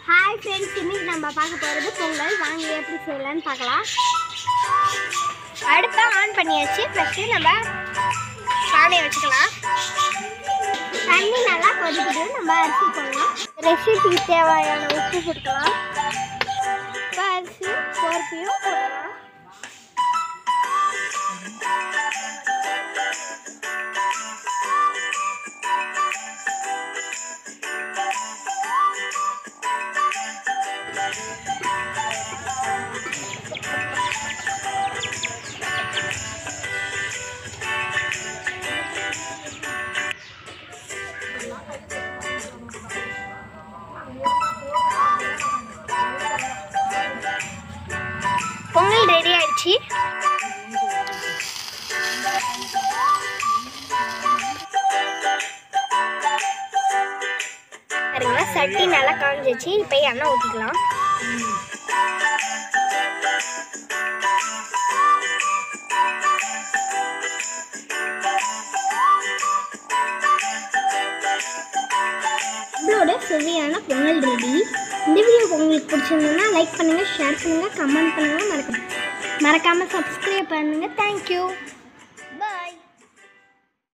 hi friends இன்னைக்கு நம்ம பார்க்க போகிறது பொங்கல் வாங்க எப்படி செய்யலாம்னு பார்க்கலாம் அடுப்பை ஆன் பண்ணியாச்சு ஃபஸ்ட்டு நம்ம பானையை வச்சுக்கலாம் தண்ணி நல்லா கொதிக்குது நம்ம அரிசி போடலாம் ரெசிபிக்கு தேவையான உப்பு போட்டுக்கலாம் இப்போ அரிசி பருப்பையும் போடலாம் பொங்கல் ரெடி ஆயிடுச்சு பாருங்க சட்டி நல்லா காஞ்சிச்சு இப்போ எண்ணெய் ஊற்றிக்கலாம் நம்மளோட சுவையான பொங்கல் ரெடி இந்த வீடியோ உங்களுக்கு பிடிச்சிருந்ததுன்னா லைக் பண்ணுங்கள் ஷேர் பண்ணுங்கள் கமெண்ட் பண்ணுங்கள் மறக்க மறக்காமல் சப்ஸ்கிரைப் பண்ணுங்கள் தேங்க்யூ